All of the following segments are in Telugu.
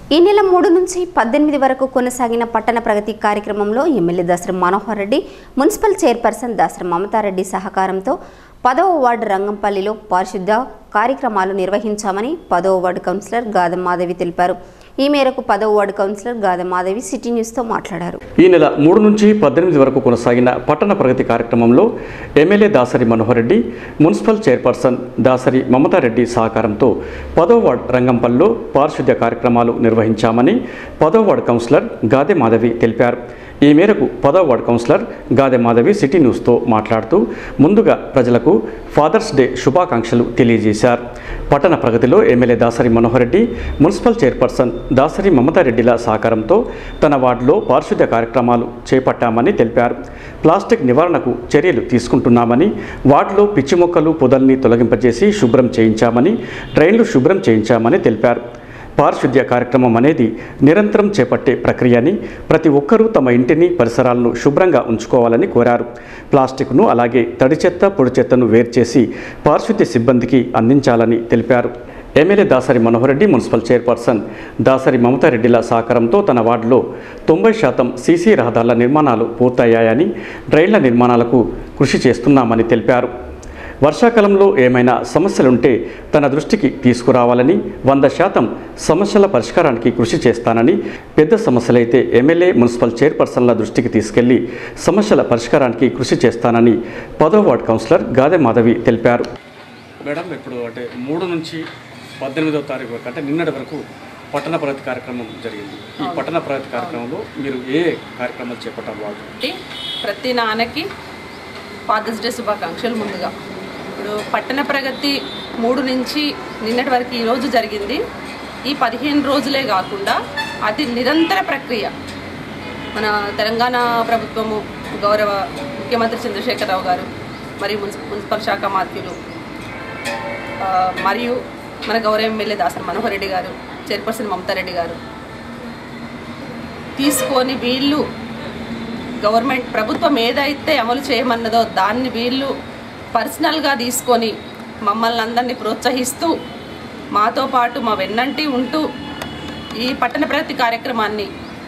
ఈ నెల మూడు నుంచి పద్దెనిమిది వరకు కొనసాగిన పట్టణ ప్రగతి కార్యక్రమంలో MLA Dasari Manohar Reddy municipal chairperson Dasari Mamatha Reddy సహకారంతో పదవ వార్డు రంగంపల్లిలో పారిశుద్ధ కార్యక్రమాలు నిర్వహించామని పదవ వార్డు కౌన్సిలర్ గాదం మాధవి తెలిపారు ఈ మేరకు పదవ ward councillor Gadam Madhavi city న్యూస్తో మాట్లాడారు ఈ నెల మూడు నుంచి పద్దెనిమిది వరకు కొనసాగిన పట్టణ ప్రగతి కార్యక్రమంలో MLA Dasari Manohar Reddy municipal chairperson Dasari Mamatha Reddy సహకారంతో పదవ వార్డు రంగంపల్లిలో పారిశుద్ధ్య కార్యక్రమాలు నిర్వహించామని పదవ వార్డు కౌన్సిలర్ గాదె మాధవి తెలిపారు ఈ మేరకు పదవ ward councillor Gade Madhavi city న్యూస్తో మాట్లాడుతూ ముందుగా ప్రజలకు ఫాదర్స్ డే శుభాకాంక్షలు తెలియజేశారు పట్టణ ప్రగతిలో MLA Dasari Manohar Reddy municipal chairperson Dasari మమతారెడ్డిల సహకారంతో తన వార్డులో పారిశుద్ధ్య కార్యక్రమాలు చేపట్టామని తెలిపారు ప్లాస్టిక్ నివారణకు చర్యలు తీసుకుంటున్నామని వార్డులో పిచ్చి మొక్కలు పొదల్ని తొలగింపజేసి శుభ్రం చేయించామని డ్రైన్లు శుభ్రం చేయించామని తెలిపారు పారిశుద్ధ్య కార్యక్రమం అనేది నిరంతరం చేపట్టే ప్రక్రియ అని ప్రతి ఒక్కరూ తమ ఇంటిని పరిసరాలను శుభ్రంగా ఉంచుకోవాలని కోరారు ప్లాస్టిక్ను అలాగే తడి చెత్త పొడి చెత్తను వేరు చేసి పారిశుద్ధ్య సిబ్బందికి అందించాలని తెలిపారు MLA Dasari Manohar Reddy municipal chairperson Dasari మమతారెడ్డిల సహకారంతో తన వార్డులో తొంభై శాతం సీసీ రహదారుల నిర్మాణాలు పూర్తయ్యాయని డ్రైన్ల నిర్మాణాలకు కృషి చేస్తున్నామని తెలిపారు వర్షాకాలంలో ఏమైనా సమస్యలుంటే తన దృష్టికి తీసుకురావాలని వంద శాతం సమస్యల పరిష్కారానికి కృషి చేస్తానని పెద్ద సమస్యలైతే ఎమ్మెల్యే మున్సిపల్ చైర్పర్సన్ల దృష్టికి తీసుకెళ్లి సమస్యల పరిష్కారానికి కృషి చేస్తానని పదో వార్డు కౌన్సిలర్ గాదె మాధవి తెలిపారు మేడం ఇప్పుడు అంటే మూడు నుంచి పద్దెనిమిదవ తారీఖు వరకు అంటే నిన్నటి వరకు పట్టణ ప్రగతి కార్యక్రమం జరిగింది ఈ పట్టణ ప్రగతి కార్యక్రమంలో మీరు ఏ కార్యక్రమాలు చేపట్టారు వాళ్ళు కాబట్టి ప్రతి నాన్నకి ఫాదర్స్ డే శుభాకాంక్షలు ముందుగా ఇప్పుడు పట్టణ ప్రగతి మూడు నుంచి నిన్నటి వరకు ఈరోజు జరిగింది ఈ పదిహేను రోజులే కాకుండా అది నిరంతర ప్రక్రియ మన తెలంగాణ ప్రభుత్వము గౌరవ ముఖ్యమంత్రి చంద్రశేఖరరావు గారు మరియు మున్సి మున్సిపల్ శాఖ మాత్యులు ఆ, మరియు మన గౌరవ ఎమ్మెల్యే దాసరి మనోహర్ రెడ్డి గారు చైర్పర్సన్ మమతారెడ్డి గారు తీసుకొని వీళ్ళు గవర్నమెంట్ ప్రభుత్వం ఏదైతే అమలు చేయమన్నదో దాన్ని వీళ్ళు పర్సనల్గా తీసుకొని మమ్మల్ని అందరినీ ప్రోత్సహిస్తూ మాతో పాటు మా వెన్నంటి ఉంటూ ఈ పట్టణ ప్రగతి కార్యక్రమాన్ని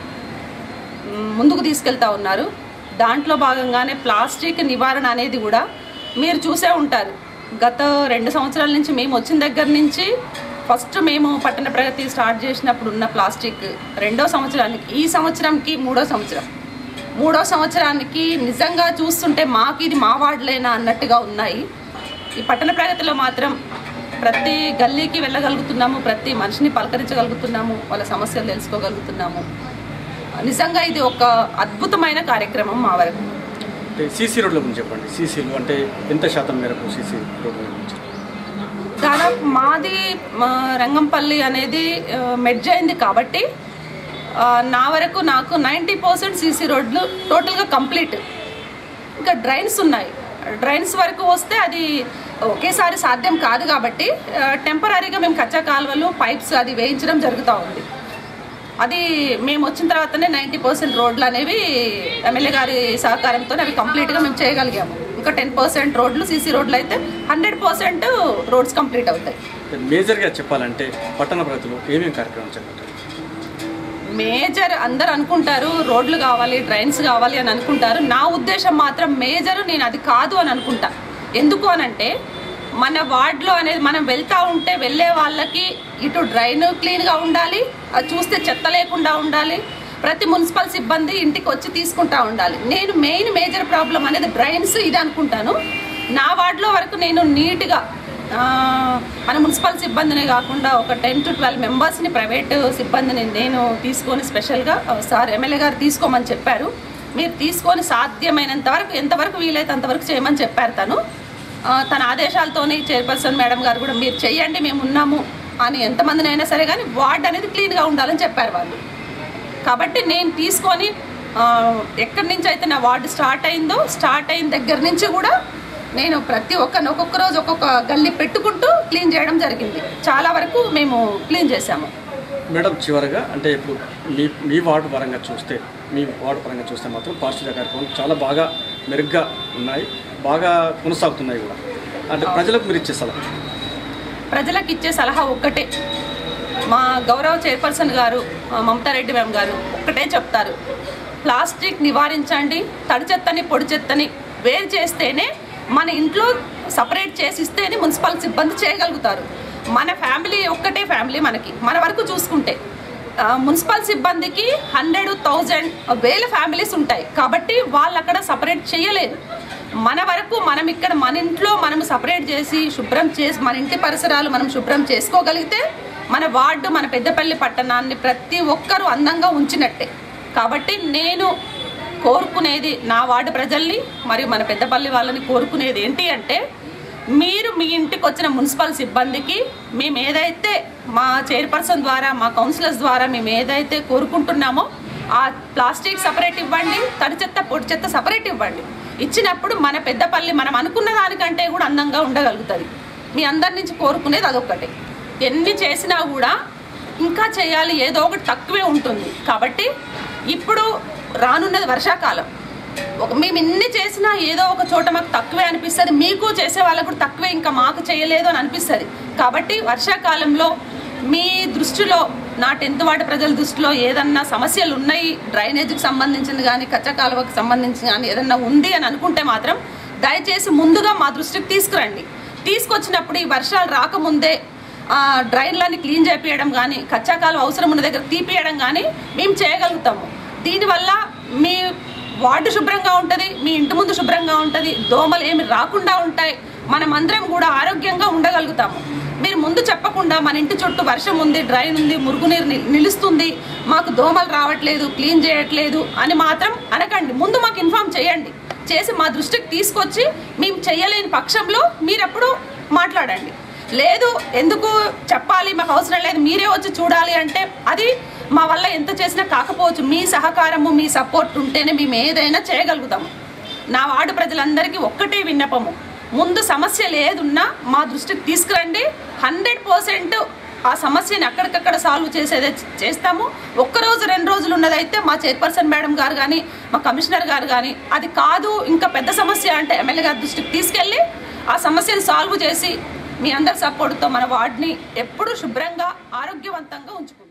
మ్, ముందుకు తీసుకెళ్తా ఉన్నారు దాంట్లో భాగంగానే ప్లాస్టిక్ నివారణ అనేది కూడా మీరు చూసే ఉంటారు గత రెండు సంవత్సరాల నుంచి మేము వచ్చిన దగ్గర నుంచి ఫస్ట్ మేము పట్టణ ప్రగతి స్టార్ట్ చేసినప్పుడు ఉన్న ప్లాస్టిక్ రెండో సంవత్సరానికి ఈ సంవత్సరంకి మూడో సంవత్సరం మూడో సంవత్సరానికి నిజంగా చూస్తుంటే మాకు ఇది మా వార్డులేనా అన్నట్టుగా ఉన్నాయి ఈ పట్టణ ప్రగతిలో మాత్రం ప్రతి గల్లీకి వెళ్ళగలుగుతున్నాము ప్రతి మనిషిని పలకరించగలుగుతున్నాము వాళ్ళ సమస్యలు తెలుసుకోగలుగుతున్నాము నిజంగా ఇది ఒక అద్భుతమైన కార్యక్రమం మా వరకు అంటే సీసీ రోడ్ల గురించి చెప్పండి సీసీలు అంటే ఎంత శాతం మేరకు సీసీ రోడ్ల గురించి దాదాపు మాది మా రంగంపల్లి అనేది ఆ, మెడ్జ్ అయింది కాబట్టి ఆ, నా వరకు నాకు నైంటీ పర్సెంట్ సీసీ రోడ్లు టోటల్గా కంప్లీట్ ఇంకా డ్రైన్స్ ఉన్నాయి డ్రైన్స్ వరకు వస్తే అది ఒకేసారి సాధ్యం కాదు కాబట్టి టెంపరీగా మేము కచ్చా కాలువలు పైప్స్ అది వేయించడం జరుగుతూ ఉంది అది మేము వచ్చిన తర్వాతనే నైంటీ పర్సెంట్ రోడ్లు అనేవి ఎమ్మెల్యే గారి సహకారంతో అవి కంప్లీట్గా మేము చేయగలిగాము ఇంకా టెన్ పర్సెంట్ రోడ్లు సీసీ రోడ్లు అయితే హండ్రెడ్ పర్సెంట్ రోడ్స్ కంప్లీట్ అవుతాయి మేజర్గా చెప్పాలంటే పట్టణ ప్రగతిలో ఏమేమి కార్యక్రమం చేపట్టారు మేజర్ అందరు అనుకుంటారు రోడ్లు కావాలి డ్రైన్స్ కావాలి అని అనుకుంటారు నా ఉద్దేశం మాత్రం మేజర్ నేను అది కాదు అని అనుకుంటా ఎందుకు అనంటే మన వార్డులో అనేది మనం వెళ్తా ఉంటే వెళ్ళే వాళ్ళకి ఇటు డ్రైన్ క్లీన్గా ఉండాలి అది చూస్తే చెత్త లేకుండా ఉండాలి ప్రతి మున్సిపల్ సిబ్బంది ఇంటికి వచ్చి తీసుకుంటా ఉండాలి నేను మెయిన్ మేజర్ ప్రాబ్లం అనేది డ్రైన్స్ ఇది అనుకుంటాను నా వార్డులో వరకు నేను నీట్గా ఆ, మన మున్సిపల్ సిబ్బందినే కాకుండా ఒక టెన్ టు ట్వెల్వ్ మెంబర్స్ని ప్రైవేట్ సిబ్బందిని నేను తీసుకొని స్పెషల్గా ఆ, సార్ ఎమ్మెల్యే గారు తీసుకోమని చెప్పారు మీరు తీసుకొని సాధ్యమైనంత వరకు ఎంతవరకు వీలైతే అంతవరకు చేయమని చెప్పారు తను ఆ, తన ఆదేశాలతోని చైర్పర్సన్ మేడం గారు కూడా మీరు చెయ్యండి మేము ఉన్నాము అని ఎంతమందినైనా సరే కానీ వార్డ్ అనేది క్లీన్గా ఉండాలని చెప్పారు వాళ్ళు కాబట్టి నేను తీసుకొని ఆ, ఎక్కడి నుంచి అయితే నా వార్డు స్టార్ట్ అయిందో స్టార్ట్ అయిన దగ్గర నుంచి కూడా నేను ప్రతి ఒక్క ఒక్కొక్క రోజు ఒక్కొక్క గల్లీ పెట్టుకుంటూ క్లీన్ చేయడం జరిగింది చాలా వరకు మేము క్లీన్ చేశాము మేడం చివరగా అంటే ఇప్పుడు మీ మీ వార్డు పరంగా చూస్తే మీ వార్డు పరంగా చూస్తే మాత్రం పారిశుద్ధ్య కార్యక్రమం చాలా బాగా మెరుగ్గా ఉన్నాయి బాగా కొనసాగుతున్నాయి కూడా అంటే ప్రజలకు మీరు ఇచ్చే సలహా ప్రజలకు ఇచ్చే సలహా ఒక్కటే మా గౌరవ చైర్పర్సన్ గారు ఆ, మమతారెడ్డి మ్యామ్ గారు ఒక్కటే చెప్తారు ప్లాస్టిక్ నివారించండి తడి చెత్తని పొడి చెత్తని వేరు చేస్తేనే మన ఇంట్లో సపరేట్ చేసి ఇస్తేనే మున్సిపల్ సిబ్బంది చేయగలుగుతారు మన ఫ్యామిలీ ఒక్కటే ఫ్యామిలీ మనకి మన వరకు చూసుకుంటే ఆ, మున్సిపల్ సిబ్బందికి హండ్రెడ్ థౌజండ్ వేల ఫ్యామిలీస్ ఉంటాయి కాబట్టి వాళ్ళు అక్కడ సపరేట్ చేయలేరు మన వరకు మనం ఇక్కడ మన ఇంట్లో మనం సపరేట్ చేసి శుభ్రం చేసి మన ఇంటి పరిసరాలు మనం శుభ్రం చేసుకోగలిగితే మన వార్డు మన పెద్దపల్లి పట్టణాన్ని ప్రతి ఒక్కరూ అందంగా ఉంచినట్టే కాబట్టి నేను కోరుకునేది నా వార్డు ప్రజల్ని మరియు మన పెద్దపల్లి వాళ్ళని కోరుకునేది ఏంటి అంటే మీరు మీ ఇంటికి వచ్చిన మున్సిపల్ సిబ్బందికి మేము ఏదైతే మా చైర్పర్సన్ ద్వారా మా కౌన్సిలర్స్ ద్వారా మేము ఏదైతే కోరుకుంటున్నామో ఆ ప్లాస్టిక్ సపరేట్ ఇవ్వండి తడి చెత్త పొడి చెత్త సపరేట్ ఇవ్వండి ఇచ్చినప్పుడు మన పెద్దపల్లి మనం అనుకున్న దానికంటే కూడా అందంగా ఉండగలుగుతుంది మీ అందరి నుంచి కోరుకునేది అదొక్కటే ఎన్ని చేసినా కూడా ఇంకా చేయాలి ఏదో ఒకటి తక్కువే ఉంటుంది కాబట్టి ఇప్పుడు రానున్నది వర్షాకాలం ఒక మేము ఇన్ని చేసినా ఏదో ఒక చోట మాకు తక్కువే అనిపిస్తుంది మీకు చేసే వాళ్ళకు కూడా తక్కువే ఇంకా మాకు చేయలేదు అని అనిపిస్తుంది కాబట్టి వర్షాకాలంలో మీ దృష్టిలో నా టెన్త్ వార్డు ప్రజల దృష్టిలో ఏదన్నా సమస్యలు ఉన్నాయి డ్రైనేజీకి సంబంధించింది కానీ కచ్చా కాలువకి సంబంధించి కానీ ఏదన్నా ఉంది అని అనుకుంటే మాత్రం దయచేసి ముందుగా మా దృష్టికి తీసుకురండి తీసుకొచ్చినప్పుడు ఈ వర్షాలు రాకముందే ఆ, డ్రైన్లన్నీ క్లీన్ చేపియడం కానీ కచ్చాకాలు అవసరం ఉన్న దగ్గర తీపియడం కానీ మేము చేయగలుగుతాము దీనివల్ల మీ వార్డు శుభ్రంగా ఉంటుంది మీ ఇంటి ముందు శుభ్రంగా ఉంటుంది దోమలు ఏమి రాకుండా ఉంటాయి మనమందరం కూడా ఆరోగ్యంగా ఉండగలుగుతాము మీరు ముందు చెప్పకుండా మన ఇంటి చుట్టూ వర్షం ఉంది డ్రైన్ ఉంది మురుగునీరు ని- నిలుస్తుంది మాకు దోమలు రావట్లేదు క్లీన్ చేయట్లేదు అని మాత్రం అనకండి ముందు మాకు ఇన్ఫామ్ చేయండి చేసి మా దృష్టికి తీసుకొచ్చి మేము చేయలేని పక్షంలో మీరప్పుడు మాట్లాడండి లేదు ఎందుకు చెప్పాలి మాకు అవసరం లేదు మీరే వచ్చి చూడాలి అంటే అది మా వల్ల ఎంత చేసినా కాకపోవచ్చు మీ సహకారము మీ సపోర్ట్ ఉంటేనే మేము ఏదైనా చేయగలుగుతాము నా వార్డు ప్రజలందరికీ ఒక్కటే విన్నపము ముందు సమస్య లేదున్నా మా దృష్టికి తీసుకురండి హండ్రెడ్ పర్సెంట్ ఆ సమస్యని అక్కడికక్కడ సాల్వ్ చేసేదే చేస్తాము ఒక్కరోజు రెండు రోజులు ఉన్నదైతే మా చైర్పర్సన్ మేడం గారు కానీ మా కమిషనర్ గారు కానీ అది కాదు ఇంకా పెద్ద సమస్య అంటే ఎమ్మెల్యే గారి దృష్టికి తీసుకెళ్ళి ఆ సమస్యను సాల్వ్ చేసి మీ అందరి సపోర్ట్తో మన వార్డ్ని ఎప్పుడూ శుభ్రంగా ఆరోగ్యవంతంగా ఉంచుకుంటాం